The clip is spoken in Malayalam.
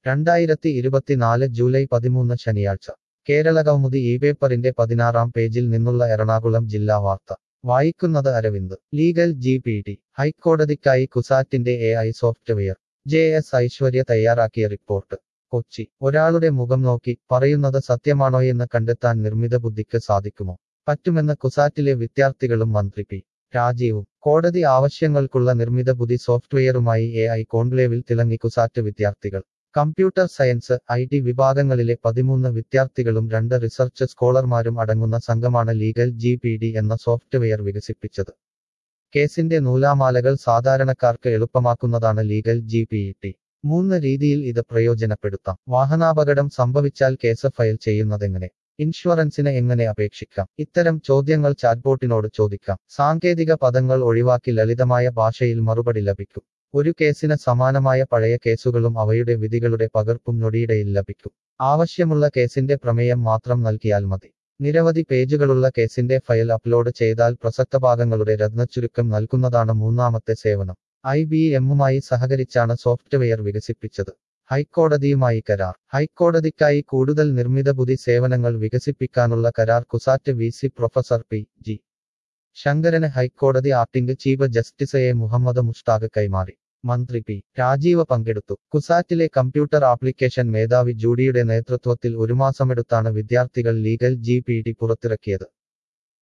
രണ്ടായിരത്തി ഇരുപത്തിനാല് ജൂലൈ പതിമൂന്ന് ശനിയാഴ്ച കേരള കൗമുദി ഈ പേപ്പറിന്റെ പതിനാറാം പേജിൽ നിന്നുള്ള എറണാകുളം ജില്ലാ വാർത്ത വായിക്കുന്നത് Aravind legal G P T ഹൈക്കോടതിക്കായി കുസാറ്റിന്റെ A I software J S Aiswarya തയ്യാറാക്കിയ റിപ്പോർട്ട് കൊച്ചി ഒരാളുടെ മുഖം നോക്കി പറയുന്നത് സത്യമാണോയെന്ന് കണ്ടെത്താൻ നിർമ്മിത ബുദ്ധിക്ക് സാധിക്കുമോ പറ്റുമെന്ന് കുസാറ്റിലെ വിദ്യാർത്ഥികളും മന്ത്രി പി രാജീവും കോടതി ആവശ്യങ്ങൾക്കുള്ള നിർമ്മിത ബുദ്ധി സോഫ്റ്റ്വെയറുമായി എ ഐ കോൺക്ലേവിൽ തിളങ്ങി കുസാറ്റ് വിദ്യാർത്ഥികൾ കമ്പ്യൂട്ടർ സയൻസ് ഐ ടി വിഭാഗങ്ങളിലെ പതിമൂന്ന് വിദ്യാർത്ഥികളും രണ്ട് റിസർച്ച് സ്കോളർമാരും അടങ്ങുന്ന സംഘമാണ് ലീഗൽ ജി പി ഡി എന്ന സോഫ്റ്റ്വെയർ വികസിപ്പിച്ചത് കേസിന്റെ നൂലാമാലകൾ സാധാരണക്കാർക്ക് എളുപ്പമാക്കുന്നതാണ് ലീഗൽ ജി പി ടി മൂന്ന് രീതിയിൽ ഇത് പ്രയോജനപ്പെടുത്താം വാഹനാപകടം സംഭവിച്ചാൽ കേസ് ഫയൽ ചെയ്യുന്നതെങ്ങനെ ഇൻഷുറൻസിന് എങ്ങനെ അപേക്ഷിക്കാം ഇത്തരം ചോദ്യങ്ങൾ ചാറ്റ്ബോട്ടിനോട് ചോദിക്കാം സാങ്കേതിക പദങ്ങൾ ഒഴിവാക്കി ലളിതമായ ഭാഷയിൽ മറുപടി ലഭിക്കും ഒരു കേസിന് സമാനമായ പഴയ കേസുകളും അവയുടെ വിധികളുടെ പകർപ്പും നൊടിയിടയിൽ ലഭിക്കും ആവശ്യമുള്ള കേസിന്റെ പ്രമേയം മാത്രം നൽകിയാൽ മതി നിരവധി പേജുകളുള്ള കേസിന്റെ ഫയൽ അപ്ലോഡ് ചെയ്താൽ പ്രസക്ത ഭാഗങ്ങളുടെ രത്നച്ചുരുക്കം നൽകുന്നതാണ് മൂന്നാമത്തെ സേവനം ഐ ബി എമ്മുമായി സഹകരിച്ചാണ് സോഫ്റ്റ്വെയർ വികസിപ്പിച്ചത് ഹൈക്കോടതിയുമായി കരാർ ഹൈക്കോടതിക്കായി കൂടുതൽ നിർമ്മിത ബുദ്ധി സേവനങ്ങൾ വികസിപ്പിക്കാനുള്ള കരാർ Cusat V C professor P G ശങ്കരന് ഹൈക്കോടതി acting chief justice A Muhammad Mushtaq കൈമാറി മന്ത്രി പി രാജീവ് പങ്കെടുത്തു കുസാറ്റിലെ കമ്പ്യൂട്ടർ ആപ്ലിക്കേഷൻ മേധാവി ജൂഡിയുടെ നേതൃത്വത്തിൽ ഒരു മാസമെടുത്താണ് വിദ്യാർത്ഥികൾ ലീഗൽ ജി പി ടി പുറത്തിറക്കിയത്